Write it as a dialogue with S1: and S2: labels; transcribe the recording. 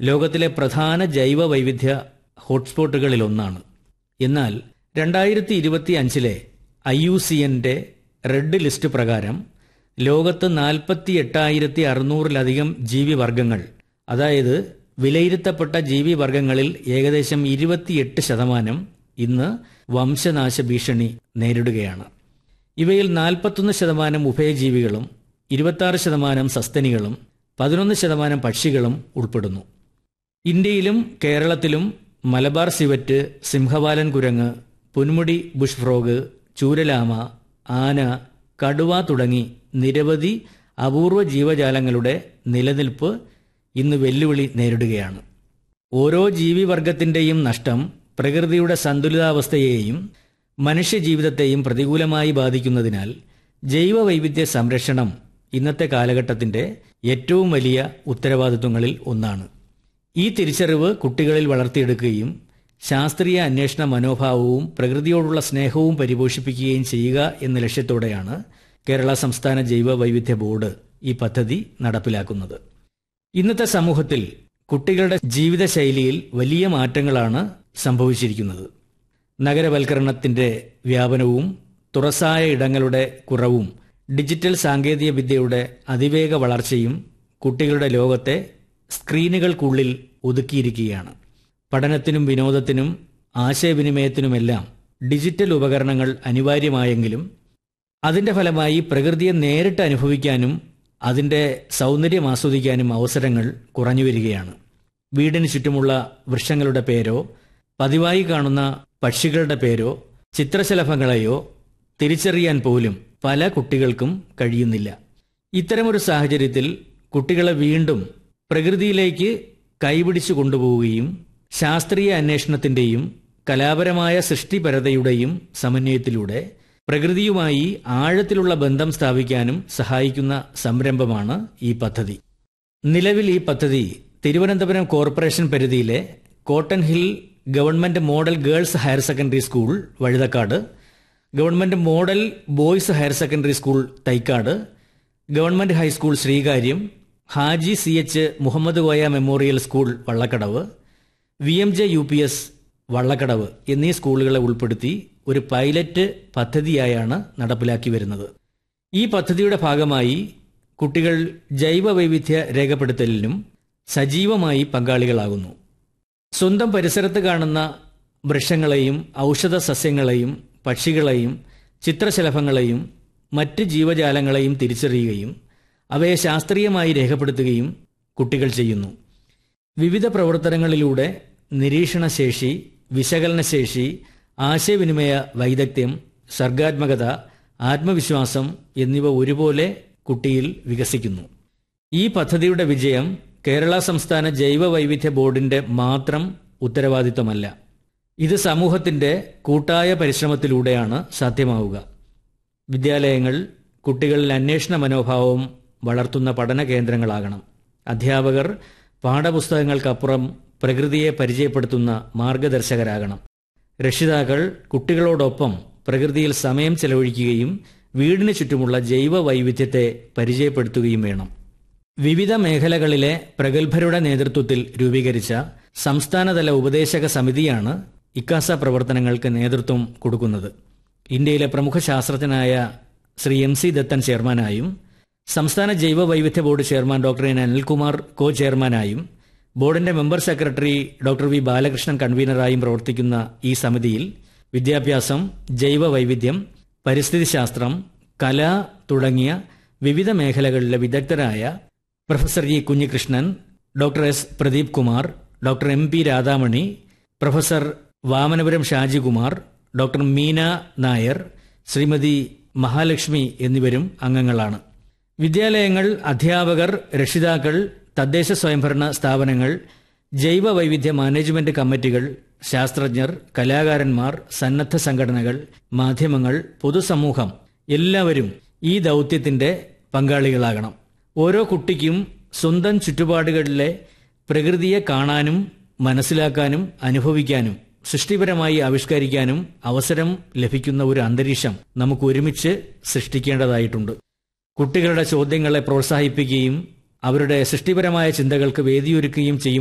S1: ലോകത്തിലെ പ്രധാന ജൈവ വൈവിധ്യ ഹോട്ട്സ്പോട്ടുകളിലൊന്നാണ് എന്നാൽ രണ്ടായിരത്തി ഇരുപത്തി അഞ്ചിലെ ഐ യു സി എൻ്റെ റെഡ് ലിസ്റ്റ് പ്രകാരം ലോകത്ത് നാൽപ്പത്തി എട്ടായിരത്തി അറുന്നൂറിലധികം ജീവിവർഗങ്ങൾ അതായത് വിലയിരുത്തപ്പെട്ട ജീവിവർഗങ്ങളിൽ ഏകദേശം ഇരുപത്തിയെട്ട് ശതമാനം ഇന്ന് വംശനാശ ഭീഷണി നേരിടുകയാണ് ഇവയിൽ നാൽപ്പത്തൊന്ന് ശതമാനം ഉഭയജീവികളും ഇരുപത്താറ് ശതമാനം സസ്തനികളും പതിനൊന്ന് ശതമാനം പക്ഷികളും ഉൾപ്പെടുന്നു ഇന്ത്യയിലും കേരളത്തിലും മലബാർ സിവറ്റ് സിംഹവാലൻ കുരങ്ങ് പുൻമുടി ബുഷ് ഫ്രോഗ് ചൂരലാമ ആന കടുവ തുടങ്ങി നിരവധി അപൂർവ ജീവജാലങ്ങളുടെ നിലനിൽപ്പ് ഇന്ന് വെല്ലുവിളി നേരിടുകയാണ് ഓരോ ജീവിവർഗത്തിൻ്റെയും നഷ്ടം പ്രകൃതിയുടെ സന്തുലിതാവസ്ഥയെയും മനുഷ്യജീവിതത്തെയും പ്രതികൂലമായി ബാധിക്കുന്നതിനാൽ ജൈവ വൈവിധ്യ സംരക്ഷണം ഇന്നത്തെ കാലഘട്ടത്തിന്റെ ഏറ്റവും വലിയ ഉത്തരവാദിത്വങ്ങളിൽ ഒന്നാണ് ഈ തിരിച്ചറിവ് കുട്ടികളിൽ വളർത്തിയെടുക്കുകയും ശാസ്ത്രീയ അന്വേഷണ മനോഭാവവും പ്രകൃതിയോടുള്ള സ്നേഹവും പരിപോഷിപ്പിക്കുകയും ചെയ്യുക എന്ന ലക്ഷ്യത്തോടെയാണ് കേരള സംസ്ഥാന ജൈവ വൈവിധ്യ ബോർഡ് ഈ പദ്ധതി നടപ്പിലാക്കുന്നത് ഇന്നത്തെ സമൂഹത്തിൽ കുട്ടികളുടെ ജീവിതശൈലിയിൽ വലിയ മാറ്റങ്ങളാണ് സംഭവിച്ചിരിക്കുന്നത് നഗരവൽക്കരണത്തിന്റെ വ്യാപനവും തുറസായ ഇടങ്ങളുടെ കുറവും ഡിജിറ്റൽ സാങ്കേതിക വിദ്യയുടെ അതിവേഗ വളർച്ചയും കുട്ടികളുടെ ലോകത്തെ സ്ക്രീനുകൾക്കുള്ളിൽ ഒതുക്കിയിരിക്കുകയാണ് പഠനത്തിനും വിനോദത്തിനും ആശയവിനിമയത്തിനുമെല്ലാം ഡിജിറ്റൽ ഉപകരണങ്ങൾ അനിവാര്യമായെങ്കിലും അതിന്റെ ഫലമായി പ്രകൃതിയെ നേരിട്ട് അനുഭവിക്കാനും അതിന്റെ സൗന്ദര്യം ആസ്വദിക്കാനും അവസരങ്ങൾ കുറഞ്ഞു വരികയാണ് വീടിന് ചുറ്റുമുള്ള വൃക്ഷങ്ങളുടെ പേരോ പതിവായി കാണുന്ന പക്ഷികളുടെ പേരോ ചിത്രശലഭങ്ങളെയോ തിരിച്ചറിയാൻ പോലും പല കുട്ടികൾക്കും കഴിയുന്നില്ല ഇത്തരമൊരു സാഹചര്യത്തിൽ കുട്ടികളെ വീണ്ടും പ്രകൃതിയിലേക്ക് കൈപിടിച്ചു കൊണ്ടുപോവുകയും ശാസ്ത്രീയ അന്വേഷണത്തിന്റെയും കലാപരമായ സൃഷ്ടിപരതയുടെയും സമന്വയത്തിലൂടെ പ്രകൃതിയുമായി ആഴത്തിലുള്ള ബന്ധം സ്ഥാപിക്കാനും സഹായിക്കുന്ന സംരംഭമാണ് ഈ പദ്ധതി നിലവിൽ ഈ പദ്ധതി തിരുവനന്തപുരം കോർപ്പറേഷൻ പരിധിയിലെ Cotton Hill government model girls higher secondary school Vazhuthacaud government model boys higher secondary school Thycaud government high school Sreekaryam Haji C H Mohammed Koya memorial school Vallakkadavu V M J U P S Vallakkadavu എന്നീ സ്കൂളുകളെ ഉൾപ്പെടുത്തി ഒരു പൈലറ്റ് പദ്ധതിയായാണ് നടപ്പിലാക്കി വരുന്നത് ഈ പദ്ധതിയുടെ ഭാഗമായി കുട്ടികൾ ജൈവ വൈവിധ്യ രേഖപ്പെടുത്തലിനും സജീവമായി പങ്കാളികളാകുന്നു സ്വന്തം പരിസരത്ത് കാണുന്ന വൃക്ഷങ്ങളെയും ഔഷധ സസ്യങ്ങളെയും പക്ഷികളെയും ചിത്രശലഭങ്ങളെയും മറ്റ് ജീവജാലങ്ങളെയും തിരിച്ചറിയുകയും അവയെ ശാസ്ത്രീയമായി രേഖപ്പെടുത്തുകയും കുട്ടികൾ ചെയ്യുന്നു വിവിധ പ്രവർത്തനങ്ങളിലൂടെ നിരീക്ഷണശേഷി വിശകലനശേഷി ആശയവിനിമയ വൈദഗ്ധ്യം സർഗാത്മകത ആത്മവിശ്വാസം എന്നിവ ഒരുപോലെ കുട്ടിയിൽ വികസിക്കുന്നു ഈ പദ്ധതിയുടെ വിജയം കേരള സംസ്ഥാന ജൈവ വൈവിധ്യ ബോർഡിന്റെ മാത്രം ഉത്തരവാദിത്തമല്ല ഇത് സമൂഹത്തിന്റെ കൂട്ടായ പരിശ്രമത്തിലൂടെയാണ് സാധ്യമാവുക വിദ്യാലയങ്ങൾ കുട്ടികളിൽ അന്വേഷണ മനോഭാവം വളർത്തുന്ന പഠന കേന്ദ്രങ്ങളാകണം അധ്യാപകർ പാഠപുസ്തകങ്ങൾക്കപ്പുറം പ്രകൃതിയെ പരിചയപ്പെടുത്തുന്ന മാർഗദർശകരാകണം രക്ഷിതാക്കൾ കുട്ടികളോടൊപ്പം പ്രകൃതിയിൽ സമയം ചെലവഴിക്കുകയും വീടിന് ചുറ്റുമുള്ള ജൈവ വൈവിധ്യത്തെ പരിചയപ്പെടുത്തുകയും വേണം വിവിധ മേഖലകളിലെ പ്രഗത്ഭരുടെ നേതൃത്വത്തിൽ രൂപീകരിച്ച സംസ്ഥാനതല ഉപദേശക സമിതിയാണ് ഇക്കാസ പ്രവർത്തനങ്ങൾക്ക് നേതൃത്വം കൊടുക്കുന്നത് ഇന്ത്യയിലെ പ്രമുഖ ശാസ്ത്രജ്ഞനായ ശ്രീ എം സി ദത്തൻ ചെയർമാനായും സംസ്ഥാന ജൈവ വൈവിധ്യ board chairman doctor N Anilkumar co ചെയർമാനായും ബോർഡിന്റെ member secretary doctor V Balakrishnan കൺവീനറായും പ്രവർത്തിക്കുന്ന ഈ സമിതിയിൽ വിദ്യാഭ്യാസം ജൈവ വൈവിധ്യം പരിസ്ഥിതി ശാസ്ത്രം കല തുടങ്ങിയ വിവിധ മേഖലകളിലെ വിദഗ്ധരായ professor E Kunhikrishnan doctor S Pradeep Kumar doctor M P Radhamani professor Vamanapuram Shajikumar doctor Meena Nair Shrimati Mahalakshmi എന്നിവരും അംഗങ്ങളാണ് വിദ്യാലയങ്ങൾ അധ്യാപകർ രക്ഷിതാക്കൾ തദ്ദേശ സ്വയംഭരണ സ്ഥാപനങ്ങൾ ജൈവ വൈവിധ്യ മാനേജ്മെന്റ് കമ്മിറ്റികൾ ശാസ്ത്രജ്ഞർ കലാകാരന്മാർ സന്നദ്ധ സംഘടനകൾ മാധ്യമങ്ങൾ പൊതുസമൂഹം എല്ലാവരും ഈ ദൗത്യത്തിന്റെ പങ്കാളികളാകണം ഓരോ കുട്ടിക്കും സ്വന്തം ചുറ്റുപാടുകളിലെ പ്രകൃതിയെ കാണാനും മനസ്സിലാക്കാനും അനുഭവിക്കാനും സൃഷ്ടിപരമായി ആവിഷ്കരിക്കാനും അവസരം ലഭിക്കുന്ന ഒരു അന്തരീക്ഷം നമുക്ക് ഒരുമിച്ച് സൃഷ്ടിക്കേണ്ടതായിട്ടുണ്ട് കുട്ടികളുടെ ചോദ്യങ്ങളെ പ്രോത്സാഹിപ്പിക്കുകയും അവരുടെ സൃഷ്ടിപരമായ ചിന്തകൾക്ക് വേദിയൊരുക്കുകയും ചെയ്യും